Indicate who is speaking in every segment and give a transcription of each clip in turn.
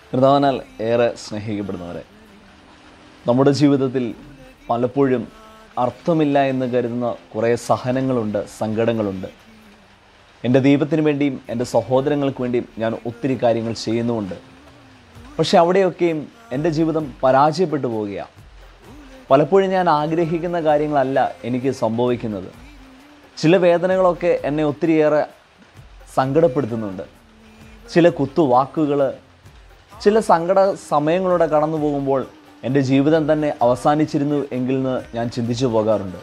Speaker 1: കർത്താവിനാൽ ഏറെ സ്നേഹിക്കപ്പെടുന്നവരെ നമ്മുടെ ജീവിതത്തിൽ പലപ്പോഴും അർത്ഥമില്ല എന്ന് കരുതുന്ന കുറേ സഹനങ്ങളുണ്ട് സങ്കടങ്ങളുണ്ട് എൻ്റെ ദൈവത്തിന് വേണ്ടിയും എൻ്റെ സഹോദരങ്ങൾക്ക് വേണ്ടിയും ഞാൻ ഒത്തിരി കാര്യങ്ങൾ ചെയ്യുന്നുമുണ്ട് പക്ഷെ അവിടെയൊക്കെയും എൻ്റെ ജീവിതം പരാജയപ്പെട്ടു പോവുകയാണ് പലപ്പോഴും ഞാൻ ആഗ്രഹിക്കുന്ന കാര്യങ്ങളല്ല എനിക്ക് സംഭവിക്കുന്നത് ചില വേദനകളൊക്കെ എന്നെ ഒത്തിരിയേറെ സങ്കടപ്പെടുത്തുന്നുണ്ട് ചില കുത്തുവാക്കുകൾ ചില സങ്കട സമയങ്ങളിലൂടെ കടന്നു പോകുമ്പോൾ എൻ്റെ ജീവിതം തന്നെ അവസാനിച്ചിരുന്നു എങ്കിൽ എന്ന് ഞാൻ ചിന്തിച്ചു പോകാറുണ്ട്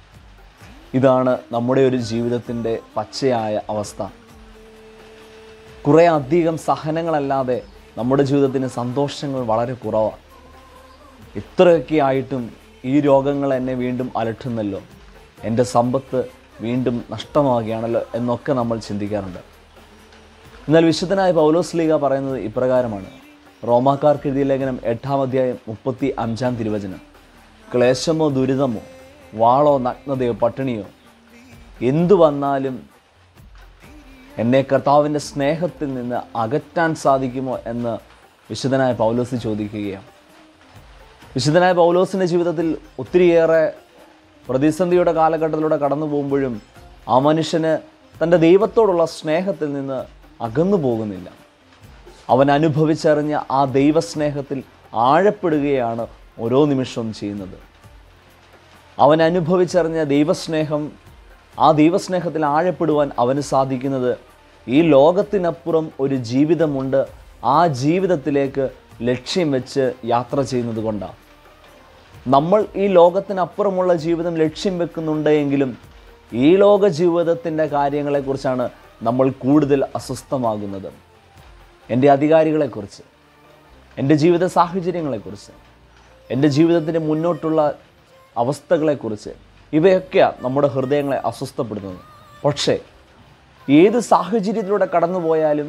Speaker 1: ഇതാണ് നമ്മുടെ ഒരു ജീവിതത്തിൻ്റെ പച്ചയായ അവസ്ഥ കുറേ അധികം സഹനങ്ങളല്ലാതെ നമ്മുടെ ജീവിതത്തിന് സന്തോഷങ്ങൾ വളരെ കുറവാണ് ഇത്രയൊക്കെ ആയിട്ടും ഈ രോഗങ്ങൾ എന്നെ വീണ്ടും അലട്ടുന്നല്ലോ എൻ്റെ സമ്പത്ത് വീണ്ടും നഷ്ടമാവുകയാണല്ലോ എന്നൊക്കെ നമ്മൾ ചിന്തിക്കാറുണ്ട് എന്നാൽ വിശുദ്ധനായ പൗലോസ് ലീഗ പറയുന്നത് ഇപ്രകാരമാണ് റോമാക്കാർക്ക് എഴുതിയ ലേഖനം എട്ടാം അധ്യായം മുപ്പത്തി അഞ്ചാം തിരുവചനം ക്ലേശമോ ദുരിതമോ വാളോ നഗ്നതയോ പട്ടിണിയോ എന്തു വന്നാലും എന്നെ കർത്താവിൻ്റെ സ്നേഹത്തിൽ നിന്ന് അകറ്റാൻ സാധിക്കുമോ എന്ന് വിശുദ്ധനായ പൗലോസ് ചോദിക്കുകയാണ് വിശുദ്ധനായ പൗലോസിൻ്റെ ജീവിതത്തിൽ ഒത്തിരിയേറെ പ്രതിസന്ധിയുടെ കാലഘട്ടത്തിലൂടെ കടന്നു പോകുമ്പോഴും ആ മനുഷ്യന് തൻ്റെ ദൈവത്തോടുള്ള സ്നേഹത്തിൽ നിന്ന് അകന്നു പോകുന്നില്ല അവൻ അനുഭവിച്ചറിഞ്ഞ ആ ദൈവസ്നേഹത്തിൽ ആഴപ്പെടുകയാണ് ഓരോ നിമിഷവും ചെയ്യുന്നത് അവൻ അനുഭവിച്ചറിഞ്ഞ ദൈവസ്നേഹം ആ ദൈവസ്നേഹത്തിൽ ആഴപ്പെടുവാൻ അവന് സാധിക്കുന്നത് ഈ ലോകത്തിനപ്പുറം ഒരു ജീവിതമുണ്ട് ആ ജീവിതത്തിലേക്ക് ലക്ഷ്യം വെച്ച് യാത്ര ചെയ്യുന്നത് കൊണ്ടാണ് നമ്മൾ ഈ ലോകത്തിനപ്പുറമുള്ള ജീവിതം ലക്ഷ്യം വെക്കുന്നുണ്ട് എങ്കിലും ഈ ലോക ജീവിതത്തിൻ്റെ കാര്യങ്ങളെക്കുറിച്ചാണ് നമ്മൾ കൂടുതൽ അസ്വസ്ഥമാകുന്നത് എൻ്റെ അധികാരികളെക്കുറിച്ച് എൻ്റെ ജീവിത സാഹചര്യങ്ങളെക്കുറിച്ച് എൻ്റെ ജീവിതത്തിൻ്റെ മുന്നോട്ടുള്ള അവസ്ഥകളെക്കുറിച്ച് ഇവയൊക്കെയാണ് നമ്മുടെ ഹൃദയങ്ങളെ അസ്വസ്ഥപ്പെടുന്നത് പക്ഷേ ഏത് സാഹചര്യത്തിലൂടെ കടന്നു പോയാലും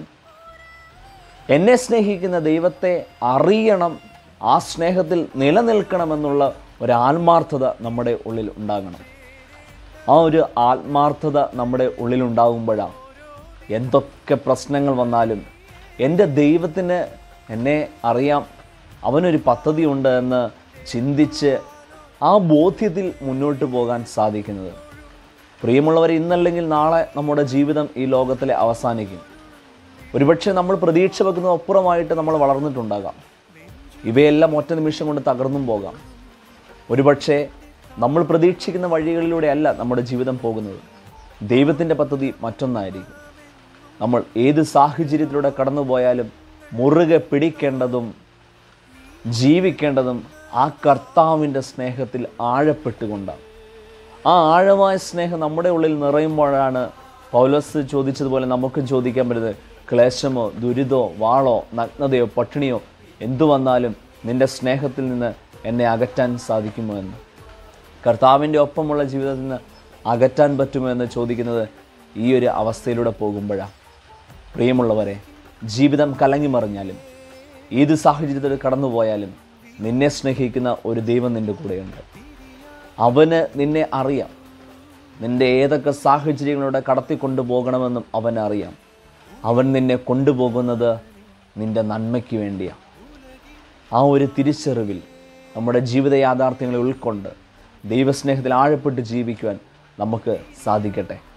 Speaker 1: എന്നെ സ്നേഹിക്കുന്ന ദൈവത്തെ അറിയണം ആ സ്നേഹത്തിൽ നിലനിൽക്കണമെന്നുള്ള ഒരു ആത്മാർത്ഥത നമ്മുടെ ഉള്ളിൽ ഉണ്ടാകണം ആ ഒരു ആത്മാർത്ഥത നമ്മുടെ ഉള്ളിൽ ഉണ്ടാകുമ്പോഴാണ് എന്തൊക്കെ പ്രശ്നങ്ങൾ വന്നാലും എൻ്റെ ദൈവത്തിന് എന്നെ അറിയാം അവനൊരു പദ്ധതിയുണ്ട് എന്ന് ചിന്തിച്ച് ആ ബോധ്യത്തിൽ മുന്നോട്ട് പോകാൻ സാധിക്കുന്നത് പ്രിയമുള്ളവരെ ഇന്നല്ലെങ്കിൽ നാളെ നമ്മുടെ ജീവിതം ഈ ലോകത്തിലെ അവസാനിക്കും ഒരുപക്ഷെ നമ്മൾ പ്രതീക്ഷ വെക്കുന്ന അപ്പുറമായിട്ട് നമ്മൾ വളർന്നിട്ടുണ്ടാകാം ഇവയെല്ലാം ഒറ്റ നിമിഷം കൊണ്ട് തകർന്നും പോകാം ഒരുപക്ഷെ നമ്മൾ പ്രതീക്ഷിക്കുന്ന വഴികളിലൂടെയല്ല നമ്മുടെ ജീവിതം പോകുന്നത് ദൈവത്തിൻ്റെ പദ്ധതി മറ്റൊന്നായിരിക്കും നമ്മൾ ഏത് സാഹചര്യത്തിലൂടെ കടന്നു പോയാലും മുറുകെ പിടിക്കേണ്ടതും ജീവിക്കേണ്ടതും ആ കർത്താവിൻ്റെ സ്നേഹത്തിൽ ആഴപ്പെട്ടുകൊണ്ടാണ് ആ ആഴമായ സ്നേഹം നമ്മുടെ ഉള്ളിൽ നിറയുമ്പോഴാണ് പൗലോസ് ചോദിച്ചതുപോലെ നമുക്കും ചോദിക്കാൻ പറ്റുന്നത് ക്ലേശമോ ദുരിതോ വാളോ നഗ്നതയോ പട്ടിണിയോ എന്തു വന്നാലും നിന്റെ സ്നേഹത്തിൽ നിന്ന് എന്നെ അകറ്റാൻ സാധിക്കുമോ എന്ന് കർത്താവിൻ്റെ ഒപ്പമുള്ള ജീവിതത്തിൽ നിന്ന് അകറ്റാൻ പറ്റുമോ എന്ന് ചോദിക്കുന്നത് ഈ ഒരു അവസ്ഥയിലൂടെ പോകുമ്പോഴാണ് പ്രിയമുള്ളവരെ ജീവിതം കലങ്ങിമറിഞ്ഞാലും ഏത് സാഹചര്യത്തിൽ കടന്നുപോയാലും നിന്നെ സ്നേഹിക്കുന്ന ഒരു ദൈവം നിൻ്റെ കൂടെയുണ്ട് അവന് നിന്നെ അറിയാം നിൻ്റെ ഏതൊക്കെ സാഹചര്യങ്ങളിലൂടെ കടത്തിക്കൊണ്ടു പോകണമെന്നും അവനറിയാം അവൻ നിന്നെ കൊണ്ടുപോകുന്നത് നിൻ്റെ നന്മയ്ക്ക് വേണ്ടിയാണ് ആ ഒരു തിരിച്ചറിവിൽ നമ്മുടെ ജീവിത യാഥാർത്ഥ്യങ്ങളെ ഉൾക്കൊണ്ട് ദൈവസ്നേഹത്തിൽ ആഴപ്പെട്ട് ജീവിക്കുവാൻ നമുക്ക് സാധിക്കട്ടെ